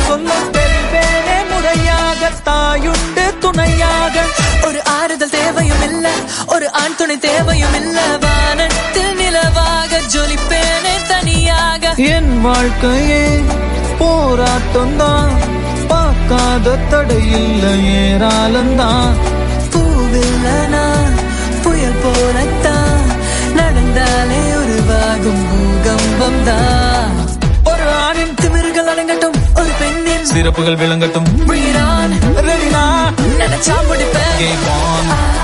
சொல்ல தெரிவேனே முறையாக தாயுண்டு துணையாக ஒரு ஆறுதல் தேவையும் இல்ல ஒரு ஆண் துணை தேவையும் இல்ல வானத்தில் நிலவாக ஜொலிப்பேனே தனியாக என் வாழ்க்கையே போராட்டம் தான் பார்க்காத தடையில்ல ஏராளம்தான் பூவில்லனா புயல் போலத்தான் நடந்தாலே உருவாகும் பூகம்பம் தான் ஒரு ஆணின் திமிர்கள் அடங்கட்டும் ஒரு பெண்ணின் சிறப்புகள் விளங்கட்டும் Bring it on ரெடினா நினைச்சா முடிப்பேன் Game on. ஆ,